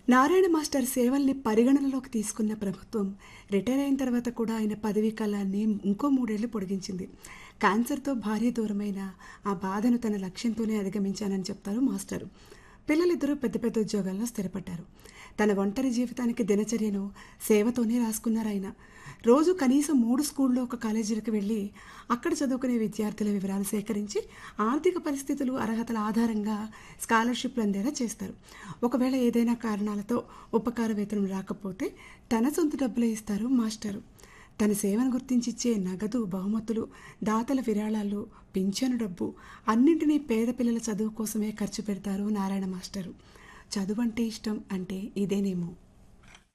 Narayana master సేవల్ని పరిగణనలోకి తీసుకున్న ప్రభుత్వం రిటైర్ అయిన తర్వాత కూడా ఆయన పదవీ కాలాన్ని ఇంకో మూడేళ్లు పొడిగించింది క్యాన్సర్తో భార్య దూరమైన ఆ బాధను తన లక్ష్యంతోనే అధిగమించానని చెప్తారు మాస్టర్ పిల్లలిద్దరూ పెద్ద పెద్ద ఉద్యోగాల్లో స్థిరపడ్డారు తన ఒంటరి జీవితానికి దినచర్యను సేవతోనే రాసుకున్నారు ఆయన రోజు కనీసం మూడు స్కూల్లో ఒక కాలేజీలకు వెళ్ళి అక్కడ చదువుకునే విద్యార్థుల వివరాలు సేకరించి ఆర్థిక పరిస్థితులు అర్హతల ఆధారంగా స్కాలర్షిప్లు అందేలా చేస్తారు ఒకవేళ ఏదైనా కారణాలతో ఉపకార వేతనం రాకపోతే తన సొంత డబ్బులే ఇస్తారు మాస్టరు తన సేవను గుర్తించిచ్చే నగదు బహుమతులు దాతల విరాళాలు పింఛను డబ్బు అన్నింటినీ పేద పిల్లల చదువు కోసమే ఖర్చు పెడతారు నారాయణ మాస్టరు చదువు అంటే ఇష్టం అంటే ఇదేనేమో